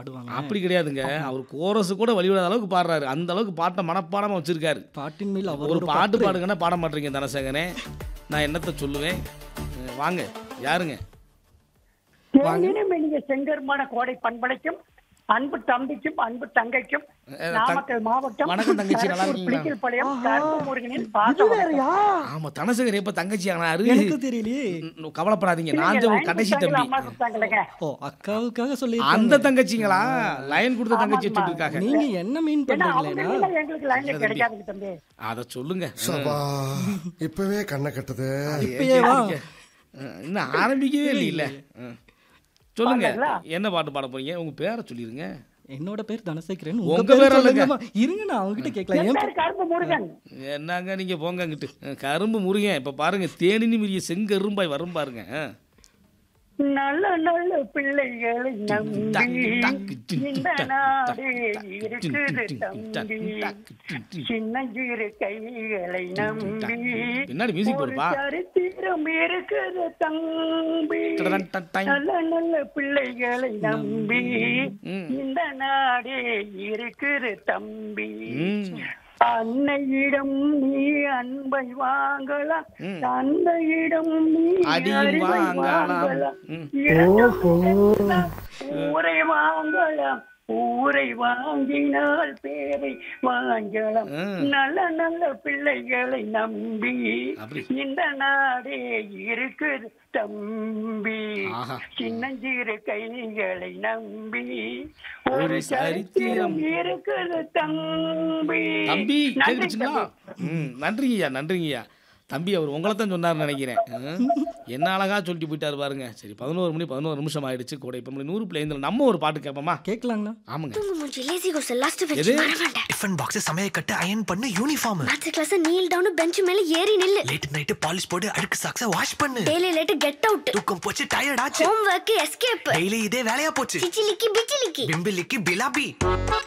பாடுவாங்க அப்படி கிடையாதுங்க அவர் கோரஸ் கூட வழிவிடாத அளவுக்கு பாடுறாரு அந்த அளவுக்கு பாட்டை மனப்பாடமா வச்சிருக்காரு பாட்டின் மேல் அவர் ஒரு பாட்டு பாடுங்கன்னா பாட மாட்டீங்க தனசேகரே நான் என்னத்த சொல்லுவேன் அஹ் வாங்க யாருங்க தேனினும் இனிய செங்கருமான கோடை பண்பலைக்கும் அன்பு தம்பிக்கும் அன்பு தங்கைக்கும் அஹ் நாமக்கல் மாவட்டம் வணக்கம் தங்கச்சி, நல்லா இருக்கீங்களா? பிளிக்கல்பாளையம் கருப்பு முருகனின் பாசம் ஆமா தனசேகர் எப்ப தங்கச்சி ஆனாரு எனக்கு தெரியலையே ம், கவலைப்படாதீங்க நான் தான் உங்க கடைசி தம்பி அம்மா கொடுத்தாங்களேங்க ஓ அக்காவுக்காக சொல்லி அந்த தங்கச்சிங்களா லைன் கொடுத்த தங்கச்சி வச்சுட்டு இருக்காங்க நீங்க என்ன மீன் ஏன்னா அவங்க பண்றீங்களேனா இல்லைன்னா எங்களுக்கு லைன்ல கிடைக்காதுங்க தம்பி அத சொல்லுங்க சபா இப்பவே கண்ணை கட்டுது இப்பயே வா அஹ் இன்னும் ஆரம்பிக்கவே இல்லைல்ல அஹ். சொல்லுங்க பாடுங்களா? என்ன பாட்டு பாட போறீங்க உங்க பேரை சொல்லிருங்க என்னோட பேர் தனசேகரன் உங்க உங்க பேர் பேர் இல்லைங்க. சொல்லுங்கம்மா இருங்க நான் அவங்ககிட்ட கேட்கலாம் என் ஏன் பேர் கருப்பு முருகன் என்னங்க நீங்க போங்க அங்கிட்டு அஹ் கரும்பு முருகன் இப்ப பாருங்க தேனினி மிரிய செங்கரும்பாய் வரும் பாருங்க அஹ். நல்ல நல்ல பிள்ளைகளை நம்பி இந்த நாடே இருக்குது தம்பி சின்னஞ்சிறு கைகளை நம்பி பின்னாடி மியூசிக் ஒரு போடுப்பா சரித்திரம் இருக்குது தம்பி டடன் டன் டன். நல்ல நல்ல பிள்ளைகளை நம்பி ம். இந்த நாடே இருக்குது தம்பி ம். அன்னையிடம் நீ அன்பை வாங்கலாம் ம். தந்தையிடம் நீ அடியும் அறிவை வாங்கலாம். வாங்கலாம் ம். இரண்டும் ஊரை வாங்கலாம் ஊரை வாங்கினால் பேரை வாங்கலாம் ம். நல்ல நல்ல பிள்ளைகளை நம்பி அப்படி. இந்த நாடே இருக்குது தம்பி ஆஹா. சின்னஞ்சிறு கைகளை நம்பி ஒரு ஒரு சரித்திரம் சரித்திரம் இருக்குது தம்பி தம்பி நன்றி கேட்டுச்சுங்களா தம்பி. ம் நன்றிங்கய்யா நன்றிங்கய்யா தம்பி அவர் உங்களை தான் சொன்னார்னு நினைக்கிறேன் ம். என்ன அழகா சொல்லிட்டு போயிட்டாரு பாருங்க சரி பதினோரு மணி பதினோரு நிமிஷம் ஆயிடுச்சு கூட இப்போ மணி நூறு பிள்ளைங்க நம்ம ஒரு பாட்டு கேட்போமா கேட்கலாங்கண்ணா ஆமாங்க தூங்கு மூஞ்சி லேசி கோஸ் லாஸ்ட் பெஞ்ச் எது? வர வேண்டாம் டிஃபன் பாக்ஸ் சமையல் கட்டு அயன் பண்ணு uniform maths class kneel down bench மேல ஏறி நில்லு லேட் நைட் பாலிஷ் போட்டு அழுக்கு சாக்ஸ வாஷ் பண்ணு டெய்லி லேட் கெட் அவுட் தூக்கம் போச்சு டயர்ட் ஆச்சு ஹோம் ஒர்க் எஸ்கேப் டெய்லி இதே வேலையா போச்சு சிச்சிலிக்கி பிச்சிலிக்கி பிம்பிலிக்கு பிலாபி